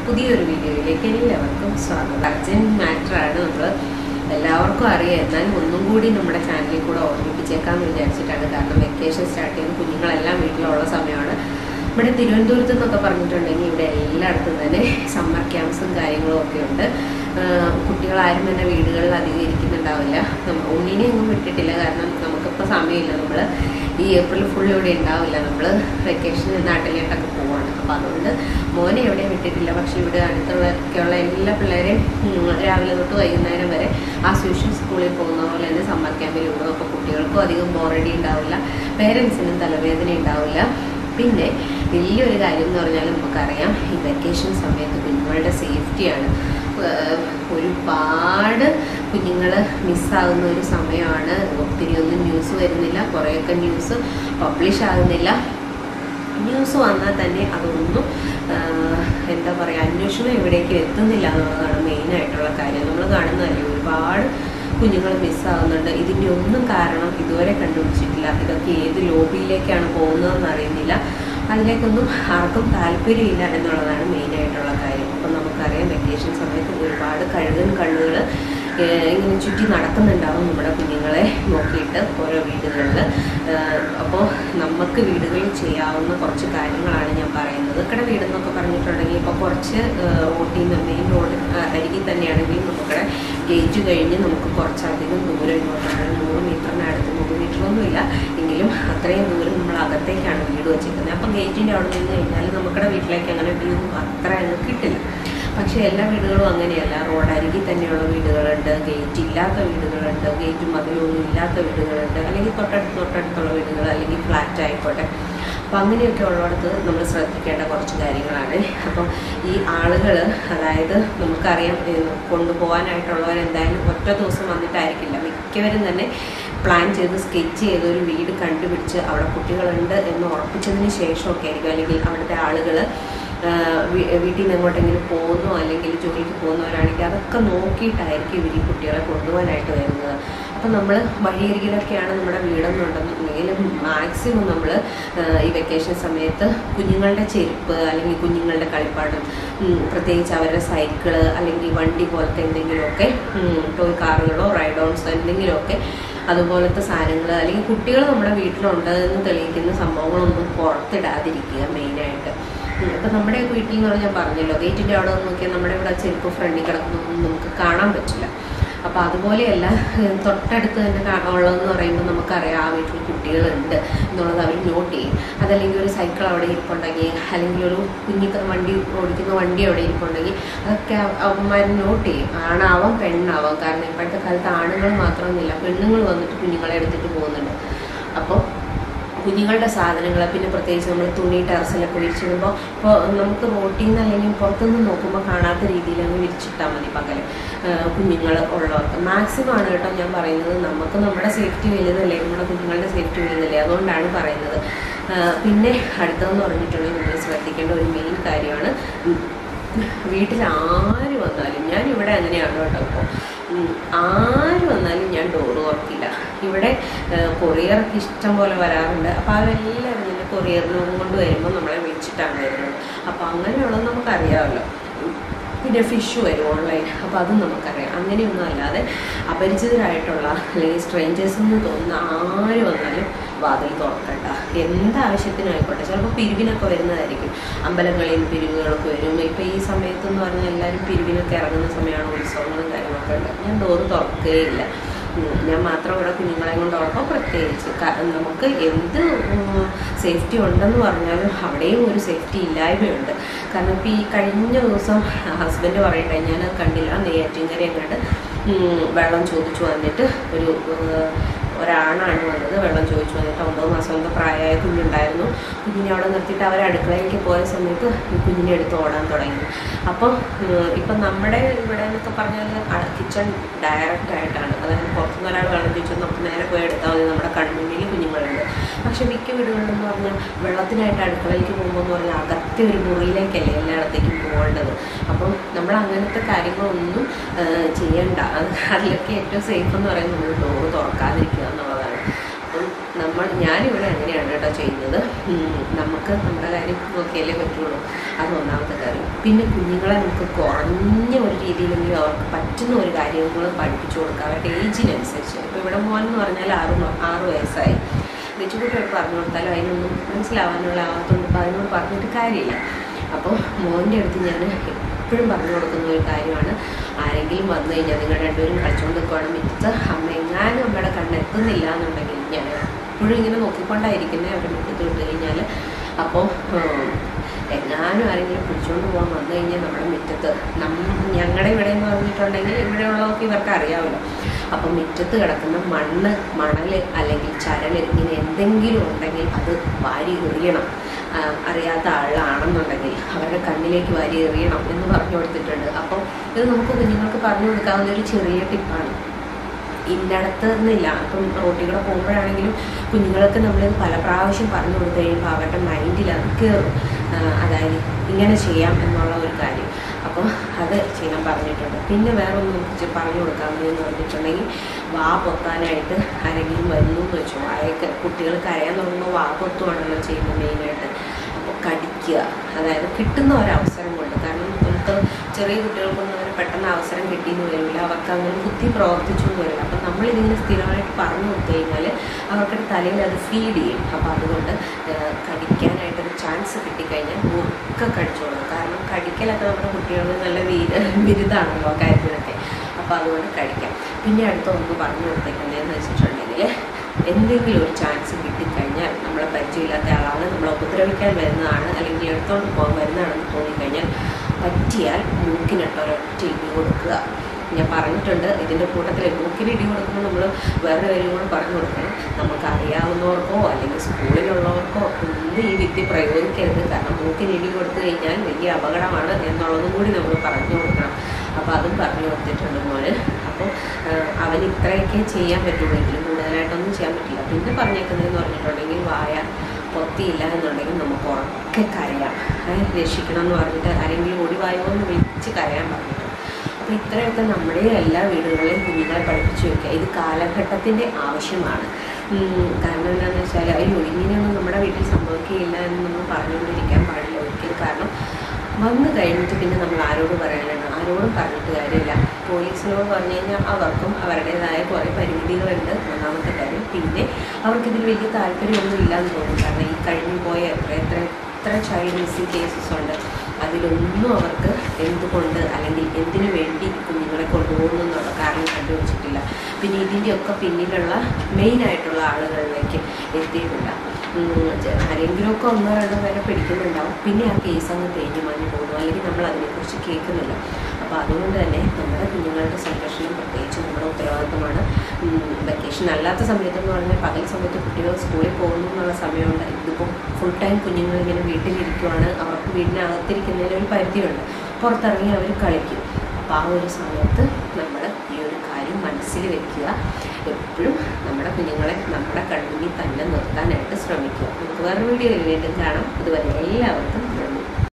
പുതിയൊരു വീഡിയോയിലേക്ക് എല്ലാവർക്കും സ്വാഗതം അർജന്റ് മാറ്ററാണ് നമ്മൾ എല്ലാവർക്കും അറിയാം എന്നാലും ഒന്നും കൂടി നമ്മുടെ ചാനലിൽ കൂടെ ഓർമ്മിപ്പിച്ചേക്കാന്ന് വിചാരിച്ചിട്ടാണ് കാരണം വെക്കേഷൻ സ്റ്റാർട്ട് ചെയ്ത് കുഞ്ഞുങ്ങളെല്ലാം വീട്ടിലുള്ള സമയമാണ് ഇവിടെ തിരുവനന്തപുരത്ത് എന്നൊക്കെ പറഞ്ഞിട്ടുണ്ടെങ്കിൽ ഇവിടെ എല്ലായിടത്തും തന്നെ സമ്മർ ക്യാമ്പ്സും കാര്യങ്ങളും ഒക്കെ ഉണ്ട് ആഹ് കുട്ടികളാരും തന്നെ വീടുകളിൽ അധികം ഇരിക്കുന്നുണ്ടാവില്ല നമ്മ- ഉണ്ണിനെ ഒന്നും വിട്ടിട്ടില്ല കാരണം നമുക്കിപ്പോൾ സമയമില്ല നമ്മൾ ഈ ഏപ്രിൽ ഫുൾ ഇവിടെ ഉണ്ടാവില്ല നമ്മൾ വെക്കേഷന് നാട്ടിലേക്കൊക്കെ പോവാണ് അപ്പോൾ അതുകൊണ്ട് മോനെ എവിടെയും വിട്ടിട്ടില്ല പക്ഷെ ഇവിടെ അടുത്തുള്ളൊക്കെയുള്ള എല്ലാ പിള്ളേരെയും ഉം, രാവിലെ തൊട്ട് വൈകുന്നേരം വരെ ആ സ്യൂഷൻ സ്കൂളിൽ പോകുന്ന പോലെ തന്നെ സമ്മർ ക്യാമ്പിൽ വിടും അപ്പോൾ കുട്ടികൾക്കും അധികം ബോറടി ഉണ്ടാവില്ല പേരൻസിനും തലവേദന ഉണ്ടാവില്ല പിന്നെ വലിയൊരു കാര്യം എന്ന് പറഞ്ഞാൽ നമുക്കറിയാം ഈ വെക്കേഷൻ സമയത്ത് കുഞ്ഞുങ്ങളുടെ സേഫ്റ്റിയാണ് ഏഹ് ഒരുപാട് കുഞ്ഞുങ്ങൾ മിസ്സാകുന്ന ഒരു സമയമാണ് ഒത്തിരി ഒന്നും ന്യൂസ് വരുന്നില്ല കുറേയൊക്കെ ന്യൂസ് പബ്ലിഷ് ആകുന്നില്ല ന്യൂസ് വന്നാൽ തന്നെ അതൊന്നും ആഹ്, എന്താ പറയുക അന്വേഷണം എവിടേക്കും എത്തുന്നില്ല എന്നുള്ളതാണ് മെയിനായിട്ടുള്ള കാര്യം നമ്മൾ കാണുന്നതല്ലേ ഒരുപാട് കുഞ്ഞുങ്ങൾ മിസ്സാകുന്നുണ്ട് ഇതിൻ്റെ ഒന്നും കാരണം ഇതുവരെ കണ്ടുപിടിച്ചിട്ടില്ല ഇതൊക്കെ ഏത് ലോബിയിലേക്കാണ് പോകുന്നതെന്ന് അറിയുന്നില്ല അതിലേക്കൊന്നും ആർക്കും താല്പര്യമില്ല എന്നുള്ളതാണ് മെയിനായിട്ടുള്ള കാര്യം അപ്പം നമുക്കറിയാം വെക്കേഷൻ സമയത്ത് ഒരുപാട് കഴുകൻ കണ്ണുകൾ ഇങ്ങനെ ചുറ്റി നടക്കുന്നുണ്ടാവും നമ്മുടെ കുഞ്ഞുങ്ങളെ നോക്കിയിട്ട് ഓരോ വീടുകളിൽ അപ്പോൾ നമുക്ക് വീടുകളിൽ ചെയ്യാവുന്ന കുറച്ച് കാര്യങ്ങളാണ് ഞാൻ പറയുന്നത് ഇവിടെ വീടെന്നൊക്കെ പറഞ്ഞിട്ടുണ്ടെങ്കിൽ ഇപ്പോൾ കുറച്ച് റോട്ടിൽ നിന്ന് മെയിൻ റോഡ് അരികിൽ തന്നെയാണെങ്കിൽ നമുക്കിവിടെ ഗേറ്റ് കഴിഞ്ഞ് നമുക്ക് കുറച്ചധികം ദൂരം ഇങ്ങോട്ടാണ് നൂറ് മീറ്ററിനടുത്ത് നൂറ് മീറ്ററൊന്നുമില്ല എങ്കിലും അത്രയും ദൂരം നമ്മൾ അകത്തേക്കാണ് വീട് വെച്ചിരിക്കുന്നത് അപ്പം ഗേറ്റിൻ്റെ അവിടെ നിന്ന് കഴിഞ്ഞാൽ നമുക്കിടെ വീട്ടിലേക്ക് അങ്ങനെ വ്യൂ അത്ര അങ്ങ് കിട്ടില്ല പക്ഷേ എല്ലാ വീടുകളും അങ്ങനെയല്ല റോഡ് അരികിൽ തന്നെയുള്ള വീടുകളുണ്ട് ഗേറ്റ് ഇല്ലാത്ത വീടുകളുണ്ട് ഗേറ്റും മതിലൊന്നും ഇല്ലാത്ത വീടുകളുണ്ട് അല്ലെങ്കിൽ തൊട്ടടുത്ത് തൊട്ടടുത്തുള്ള വീടുകൾ അല്ലെങ്കിൽ ഫ്ലാറ്റ് ആയിക്കോട്ടെ അപ്പം അങ്ങനെയൊക്കെ ഉള്ളിടത്ത് നമ്മൾ ശ്രദ്ധിക്കേണ്ട കുറച്ച് കാര്യങ്ങളാണ് അപ്പം ഈ ആളുകൾ അതായത് നമുക്കറിയാം ഏഹ് കൊണ്ടുപോകാനായിട്ടുള്ളവർ എന്തായാലും ഒറ്റ ദിവസം വന്നിട്ടായിരിക്കില്ല മിക്കവരും തന്നെ പ്ലാൻ ചെയ്ത് സ്കെച്ച് ചെയ്ത് ഒരു വീട് കണ്ടുപിടിച്ച് അവിടെ കുട്ടികളുണ്ട് എന്ന് ഉറപ്പിച്ചതിന് ശേഷമൊക്കെ ആയിരിക്കും അല്ലെങ്കിൽ അവിടുത്തെ ആളുകൾ വീട്ടിൽ നിന്ന് എങ്ങോട്ടെങ്കിലും പോകുന്നോ അല്ലെങ്കിൽ ജോലിക്ക് പോകുന്നവരാണെങ്കിൽ അതൊക്കെ നോക്കിയിട്ടായിരിക്കും ഇവർ ഈ കുട്ടികളെ കൊണ്ടുപോകാനായിട്ട് വരുന്നത് അപ്പം നമ്മൾ വഴിയരികിലൊക്കെയാണ് നമ്മുടെ വീടെന്നുണ്ടെന്നുണ്ടെങ്കിൽ മാക്സിമം നമ്മൾ ഈ വെക്കേഷൻ സമയത്ത് കുഞ്ഞുങ്ങളുടെ ചെരുപ്പ് അല്ലെങ്കിൽ കുഞ്ഞുങ്ങളുടെ കളിപ്പാട്ടം ഉം, പ്രത്യേകിച്ച് അവരുടെ സൈക്കിള് അല്ലെങ്കിൽ വണ്ടി പോലത്തെ എന്തെങ്കിലുമൊക്കെ ടോയ് കാറുകളോ റൈഡോൺസോ എന്തെങ്കിലുമൊക്കെ അതുപോലത്തെ സാധനങ്ങൾ അല്ലെങ്കിൽ കുട്ടികൾ നമ്മുടെ വീട്ടിലുണ്ട് എന്ന് തെളിയിക്കുന്ന സംഭവങ്ങളൊന്നും പുറത്തിടാതിരിക്കുക മെയിനായിട്ട് ഇപ്പം നമ്മുടെ വീട്ടിൽ എന്ന് പറഞ്ഞാൽ പറഞ്ഞല്ലോ ഗേറ്റിൻ്റെ അവിടെ നിന്ന് നോക്കിയാൽ നമ്മുടെ ഇവിടെ ചെരുപ്പ് ഫ്രണ്ടിൽ കിടക്കുന്നൊന്നും നമുക്ക് കാണാൻ പറ്റില്ല അപ്പോൾ അതുപോലെയല്ല ഏഹ് തൊട്ടടുത്ത് തന്നെ കാ- ഉള്ളതെന്ന് പറയുമ്പോൾ നമുക്കറിയാം ആ വീട്ടിൽ കുട്ടികളുണ്ട് എന്നുള്ളത് അവർ നോട്ട് ചെയ്യും അതല്ലെങ്കിൽ ഒരു സൈക്കിൾ അവിടെ ഇരിപ്പുണ്ടെങ്കിൽ അല്ലെങ്കിൽ ഒരു കുഞ്ഞിക്ക് വണ്ടി ഓടിക്കുന്ന വണ്ടി അവിടെ ഇരിപ്പുണ്ടെങ്കിൽ അതൊക്കെ അവന്മാർ നോട്ട് ചെയ്യും ആണാവാം പെണ്ണാവാം കാരണം ഇപ്പോഴത്തെ കാലത്ത് ആണുങ്ങൾ മാത്രമൊന്നുമില്ല പെണ്ണുങ്ങൾ വന്നിട്ട് കുഞ്ഞുങ്ങളെ എടുത്തിട്ട് പോകുന്നുണ്ട് അപ്പോൾ കുഞ്ഞുങ്ങളുടെ സാധനങ്ങൾ പിന്നെ പ്രത്യേകിച്ച് നമ്മൾ തുണി ടെറസിലൊക്കെ വിരിച്ചിടുമ്പോൾ ഇപ്പോൾ നമുക്ക് റോട്ടിൽ നിന്ന് അല്ലെങ്കിൽ പുറത്തുനിന്ന് നോക്കുമ്പോൾ കാണാത്ത രീതിയിൽ അങ്ങ് വിരിച്ചിട്ടാൽ മതി പകല് കുഞ്ഞുങ്ങൾ ഉള്ളവർക്ക് മാക്സിമം ആണ് കേട്ടോ ഞാൻ പറയുന്നത് നമുക്ക് നമ്മുടെ സേഫ്റ്റി വലുതല്ലേ നമ്മുടെ കുഞ്ഞുങ്ങളുടെ സേഫ്റ്റി വലുതല്ലേ അതുകൊണ്ടാണ് പറയുന്നത് ആ, പിന്നെ അടുത്തതെന്ന് പറഞ്ഞിട്ടുണ്ടെങ്കിൽ നിങ്ങൾ ശ്രദ്ധിക്കേണ്ട ഒരു മെയിൻ കാര്യമാണ് ഉം, വീട്ടിൽ ആര് വന്നാലും ഞാൻ ഇവിടെ അങ്ങനെയാണ് കേട്ടോ ഇപ്പോൾ ഉം, ആര് വന്നാലും ഞാൻ ഡോറ് തുറക്കില്ല ഇവിടെ കൊറിയറൊക്കെ ഇഷ്ടം പോലെ വരാറുണ്ട് അപ്പോൾ അവരെല്ലാവരും തന്നെ കൊറിയറിനും കൊണ്ട് വരുമ്പോൾ നമ്മളെ വിളിച്ചിട്ടാണ് വരുന്നത് അപ്പോൾ അങ്ങനെയുള്ളത് നമുക്കറിയാമല്ലോ ഉം, പിന്നെ ഫിഷ് വരും ഓൺലൈൻ അപ്പോൾ അതും നമുക്കറിയാം അങ്ങനെയൊന്നും അല്ലാതെ അപരിചിതരായിട്ടുള്ള അല്ലെങ്കിൽ സ്ട്രേഞ്ചേഴ്സ് എന്ന് തോന്നുന്ന ആര് വന്നാലും വാതിൽ തുറക്കണ്ട എന്താവശ്യത്തിനും ആയിക്കോട്ടെ ചിലപ്പോൾ പിരിവിനൊക്കെ വരുന്നതായിരിക്കും അമ്പലങ്ങളിൽ നിന്ന് പിരിവുകളൊക്കെ വരും ഇപ്പം ഈ സമയത്ത് എന്ന് പറഞ്ഞാൽ എല്ലാവരും പിരിവിനൊക്കെ ഇറങ്ങുന്ന സമയമാണ് ഉത്സവങ്ങളും കാര്യങ്ങളൊക്കെ ഉണ്ട് ഞാൻ ഡോറ് തുറക്കുകയില്ല ഉം, ഞാൻ മാത്രം ഇവിടെ കുഞ്ഞുങ്ങളെ കൊണ്ട് ഉറപ്പം പ്രത്യേകിച്ച് കാരണം നമുക്ക് എന്ത് സേഫ്റ്റി ഉണ്ടെന്ന് പറഞ്ഞാലും അവിടെയും ഒരു സേഫ്റ്റി ഇല്ലായ്മയുണ്ട് കാരണം ഇപ്പോൾ ഈ കഴിഞ്ഞ ദിവസം ഹസ്ബൻഡ് പറയട്ടെ ഞാൻ കണ്ടില്ല നെയ്യാറ്റിൻകര എങ്ങാണ്ട് ഉം, വെള്ളം ചോദിച്ചു വന്നിട്ട് ഒരു ഏഹ്, ഒരാണാണ് വന്നത് വെള്ളം ചോദിച്ചു വന്നിട്ട് ഒമ്പത് മാസം എന്തോ പ്രായമായ കുഞ്ഞുണ്ടായിരുന്നു കുഞ്ഞിനെ അവിടെ നിർത്തിയിട്ട് അവർ അടുക്കളയിലേക്ക് പോയ സമയത്ത് ഈ കുഞ്ഞിനെ എടുത്ത് ഓടാൻ തുടങ്ങി അപ്പം ഏഹ്, ഇപ്പം നമ്മുടെ ഇവിടെ എന്നൊക്കെ പറഞ്ഞാൽ കിച്ചൺ ഡയറക്റ്റ് ആയിട്ടാണ് അതായത് പുറത്തുനിന്ന് ഒരാൾ വെള്ളം ചോദിച്ചാൽ നമുക്ക് നേരെ പോയി എടുത്താൽ മതി നമ്മുടെ കൺമുന്നിൽ കുഞ്ഞുങ്ങളുണ്ട് പക്ഷെ മിക്ക വീടുകളിലെന്ന് പറഞ്ഞാൽ വെള്ളത്തിനായിട്ട് അടുക്കളയിലേക്ക് പോകുമ്പോൾ എന്ന് പറഞ്ഞാൽ അകത്തെ ഒരു മുറിയിലേക്കല്ലേ എല്ലായിടത്തേക്കും പോകേണ്ടത് അപ്പം നമ്മൾ അങ്ങനത്തെ കാര്യങ്ങളൊന്നും ആ, ചെയ്യണ്ട അത് അതിലൊക്കെ ഏറ്റവും സേഫ് എന്ന് പറയുന്നത് നമ്മൾ ഡോറ് തുറക്കാതിരിക്കുക എന്നുള്ളതാണ് അപ്പം നമ്മൾ ഞാനിവിടെ അങ്ങനെയാണ് കേട്ടോ ചെയ്യുന്നത് ഉം, നമുക്ക് നമ്മുടെ കാര്യം നോക്കിയാലേ പറ്റുള്ളൂ അത് ഒന്നാമത്തെ കാര്യം പിന്നെ കുഞ്ഞുങ്ങളെ നമുക്ക് കുറഞ്ഞ ഒരു രീതിയിലെങ്കിലും അവർക്ക് പറ്റുന്ന ഒരു കാര്യങ്ങൾ പഠിപ്പിച്ചു കൊടുക്കാൻ അവരുടെ ഏജിനനുസരിച്ച് ഇപ്പോൾ ഇവിടെ മോൻ എന്ന് പറഞ്ഞാൽ ആറ് മ- ആറ് വയസ്സായി വെച്ചുകൂട്ടി പറഞ്ഞു കൊടുത്താലും അതിനൊന്നും മനസ്സിലാവാനുള്ള ആവാത്തതുകൊണ്ട് ഇപ്പോൾ അതിനോട് പറഞ്ഞിട്ട് കാര്യമില്ല അപ്പോൾ മോൻ്റെ അടുത്ത് ഞാൻ എപ്പോഴും പറഞ്ഞു കൊടുക്കുന്ന ഒരു കാര്യമാണ് ആരെങ്കിലും വന്നു കഴിഞ്ഞാൽ നിങ്ങൾ രണ്ടുപേരും കളിച്ചുകൊണ്ട് നിൽക്കുവാണ് മിറ്റത്ത് അമ്മ എങ്ങാനും അമ്മയുടെ കണ്ണെത്തുന്നില്ല എന്നുണ്ടെങ്കിൽ ഞാൻ എപ്പോഴും ഇങ്ങനെ നോക്കിക്കൊണ്ടായിരിക്കുന്നത് അവരുടെ മുറ്റത്ത് വിട്ട് കഴിഞ്ഞാൽ അപ്പോൾ എങ്ങാനും ആരെങ്കിലും പിടിച്ചുകൊണ്ട് പോകാൻ വന്നു കഴിഞ്ഞാൽ നമ്മുടെ മുറ്റത്ത് നം ഞങ്ങളുടെ ഇവിടെ എന്ന് പറഞ്ഞിട്ടുണ്ടെങ്കിൽ ഇവിടെയുള്ളവർക്ക് ഇവർക്ക് അറിയാമല്ലോ അപ്പം മുറ്റത്ത് കിടക്കുന്ന മണ്ണ് മണൽ അല്ലെങ്കിൽ ചരൽ ഇങ്ങനെ എന്തെങ്കിലും ഉണ്ടെങ്കിൽ അത് വാരി എറിയണം ആ, അറിയാത്ത ആളാണെന്നുണ്ടെങ്കിൽ അവരുടെ കണ്ണിലേക്ക് വാരി എറിയണം എന്ന് പറഞ്ഞു കൊടുത്തിട്ടുണ്ട് അപ്പം ഇത് നമുക്ക് കുഞ്ഞുങ്ങൾക്ക് പറഞ്ഞു കൊടുക്കാവുന്ന ഒരു ചെറിയ ടിപ്പാണ് ഇന്നടത്ത് എന്നില്ല ഇപ്പം റോട്ടിൽ കൂടെ പോകുമ്പോഴാണെങ്കിലും കുഞ്ഞുങ്ങൾക്ക് നമ്മളിത് പല പ്രാവശ്യം പറഞ്ഞു കൊടുത്തു കഴിയുമ്പോൾ അവരുടെ മൈൻഡിൽ അത് കയറും ആ, അതായത് ഇങ്ങനെ ചെയ്യാം എന്നുള്ള ഒരു കാര്യം അപ്പം അത് ചെയ്യാൻ പറഞ്ഞിട്ടുണ്ട് പിന്നെ വേറെ ഒന്നും നമുക്ക് പറഞ്ഞു കൊടുക്കാമെന്ന് പറഞ്ഞിട്ടുണ്ടെങ്കിൽ വാ പൊത്താനായിട്ട് ആരെങ്കിലും വരുന്നു എന്ന് വെച്ചോ വായൊക്കെ കുട്ടികൾ കരയാൻ തുടങ്ങുമ്പോൾ വാ പൊത്തുവാണല്ലോ ചെയ്യുന്നത് മെയിനായിട്ട് അപ്പോൾ കടിക്കുക അതായത് കിട്ടുന്ന ഒരവസരം കൊണ്ട് കാരണം നമുക്ക് ചെറിയ കുട്ടികൾക്കൊന്നും അങ്ങനെ പെട്ടെന്ന് അവസരം കിട്ടിയെന്ന് വരില്ല അവർക്ക് അങ്ങനെ ബുദ്ധി പ്രവർത്തിച്ചു എന്ന് വരില്ല അപ്പം നമ്മളിതിങ്ങനെ സ്ഥിരമായിട്ട് പറഞ്ഞു കൊടുത്തു കഴിഞ്ഞാൽ അവർക്ക് തലയിൽ അത് ഫീഡ് ചെയ്യും അപ്പോൾ അതുകൊണ്ട് ഏഹ്, കടിക്കാനായിട്ടൊരു ചാൻസ് കിട്ടിക്കഴിഞ്ഞാൽ ഒക്കെ കടിച്ചോളും കാരണം കടിക്കലൊക്കെ നമ്മുടെ കുട്ടികൾക്ക് നല്ല വീര ബിരുദാണല്ലോ ആ കാര്യത്തിനൊക്കെ അപ്പോൾ അതുകൊണ്ട് കഴിക്കാം പിന്നെ അടുത്ത ഒന്ന് പറഞ്ഞു കൊടുത്തേക്കുന്നതെന്ന് വെച്ചിട്ടുണ്ടെങ്കിൽ എന്തെങ്കിലും ഒരു ചാൻസ് കിട്ടിക്കഴിഞ്ഞാൽ നമ്മളെ പരിചയമില്ലാത്ത ആളാണ് നമ്മളെ ഉപദ്രവിക്കാൻ വരുന്നതാണ് അല്ലെങ്കിൽ എടുത്തോണ്ട് പോകാൻ വരുന്നതാണെന്ന് തോന്നിക്കഴിഞ്ഞാൽ പറ്റിയാൽ മൂക്കിനിട്ട് ഒരൊറ്റ ഇടി കൊടുക്കുക ഞാൻ പറഞ്ഞിട്ടുണ്ട് ഇതിൻ്റെ കൂട്ടത്തിൽ മൂക്കിന് ഇടി കൊടുക്കുമ്പോൾ നമ്മൾ വേറെ കാര്യം കൂടെ പറഞ്ഞു കൊടുക്കണം നമുക്ക് അറിയാവുന്നവർക്കോ അല്ലെങ്കിൽ സ്കൂളിലുള്ളവർക്കോ ഒന്നും ഈ വിദ്യ പ്രയോഗിക്കരുത് കാരണം മൂക്കിന് ഇടി കൊടുത്തു കഴിഞ്ഞാൽ വലിയ അപകടമാണ് എന്നുള്ളതും കൂടി നമ്മൾ പറഞ്ഞു കൊടുക്കണം അപ്പോൾ അതും പറഞ്ഞു കൊടുത്തിട്ടുണ്ട് മോന് അപ്പോൾ അവൻ ഇത്രയൊക്കെ ചെയ്യാൻ പറ്റുള്ളൂ എങ്കിലും കൂടുതലായിട്ടൊന്നും ചെയ്യാൻ പറ്റില്ല പിന്നെ പറഞ്ഞേക്കുന്നതെന്ന് പറഞ്ഞിട്ടുണ്ടെങ്കിൽ വായ പൊത്തിയില്ല എന്നുണ്ടെങ്കിൽ നമുക്ക് ഉറക്കെ കരയാം ഏ, രക്ഷിക്കണം എന്ന് പറഞ്ഞിട്ട് ആരെങ്കിലും ഓടി വായോ എന്ന് വിളിച്ച് കരയാൻ പറഞ്ഞിട്ടുണ്ട് അപ്പോൾ ഇത്രയൊക്കെ നമ്മുടെ എല്ലാ വീടുകളിലും കുഞ്ഞുങ്ങളെ പഠിപ്പിച്ചു വെക്കുക ഇത് കാലഘട്ടത്തിൻ്റെ ആവശ്യമാണ് ഉം, കാരണം എന്താണെന്ന് വെച്ചാൽ അയ്യോ ഇങ്ങനെയൊന്നും നമ്മുടെ വീട്ടിൽ സംഭവിക്കുകയില്ല എന്ന് നമ്മൾ പറഞ്ഞുകൊണ്ടിരിക്കാൻ പാടില്ല ഒരിക്കലും കാരണം വന്നു കഴിഞ്ഞിട്ട് പിന്നെ നമ്മൾ ആരോട് പറയാനാണ് ആരോടും പറഞ്ഞിട്ട് കാര്യമില്ല പോലീസിനോട് പറഞ്ഞു കഴിഞ്ഞാൽ അവർക്കും അവരുടേതായ കുറേ പരിമിതികളുണ്ട് ഒന്നാമത്തെ കാര്യം പിന്നെ അവർക്കിതിൽ വലിയ താല്പര്യമൊന്നും ഇല്ലാന്ന് തോന്നും കാരണം ഈ കഴിഞ്ഞു പോയ എത്ര എത്ര എത്ര ചൈൽഡ് മിസ്സിംഗ് കേസസ് ഉണ്ട് അതിലൊന്നും അവർക്ക് എന്തുകൊണ്ട് അല്ലെങ്കിൽ എന്തിനു വേണ്ടി കുഞ്ഞുങ്ങളെ കൊണ്ടുപോകുന്നു എന്നുള്ള കാരണം കണ്ടുവച്ചിട്ടില്ല പിന്നെ ഇതിൻ്റെയൊക്കെ പിന്നിലുള്ള മെയിനായിട്ടുള്ള ആളുകളിലേക്ക് എത്തിയിട്ടില്ല ഉം, ചെ- ആരെങ്കിലുമൊക്കെ ഒന്നോ രണ്ടോ പേരെ പിടിക്കുന്നുണ്ടാവും പിന്നെ ആ കേസ് അങ്ങ് തേഞ്ഞു മാഞ്ഞു പോകുന്നു അല്ലെങ്കിൽ നമ്മൾ അതിനെക്കുറിച്ച് കേൾക്കുന്നില്ല അപ്പോൾ അതുകൊണ്ട് തന്നെ നമ്മുടെ കുഞ്ഞുങ്ങളുടെ സംരക്ഷണം പ്രത്യേകിച്ച് നമ്മുടെ ഉത്തരവാദിത്തമാണ് വെക്കേഷൻ അല്ലാത്ത സമയത്തെന്ന് പറഞ്ഞാൽ പകൽ സമയത്ത് കുട്ടികൾ സ്കൂളിൽ പോകുന്നു എന്നുള്ള സമയമുണ്ട് ഇതിപ്പോൾ ഫുൾ ടൈം കുഞ്ഞുങ്ങൾ ഇങ്ങനെ വീട്ടിലിരിക്കുവാണ് അവർക്ക് വീടിനകത്തിരിക്കുന്നതിന് ഒരു പരിധിയുണ്ട് പുറത്തിറങ്ങി അവർ കളിക്കും അപ്പോൾ ആ ഒരു സമയത്ത് നമ്മൾ ഈ ഒരു കാര്യം മനസ്സിൽ വെക്കുക എപ്പോഴും നമ്മുടെ കുഞ്ഞുങ്ങളെ നമ്മുടെ കൺമുന്നിൽ തന്നെ നിർത്താനായിട്ട് ശ്രമിക്കുക നമുക്ക് വേറെ വീഡിയോയിൽ വീണ്ടും കാണാം അതുവരെ എല്ലാവർക്കും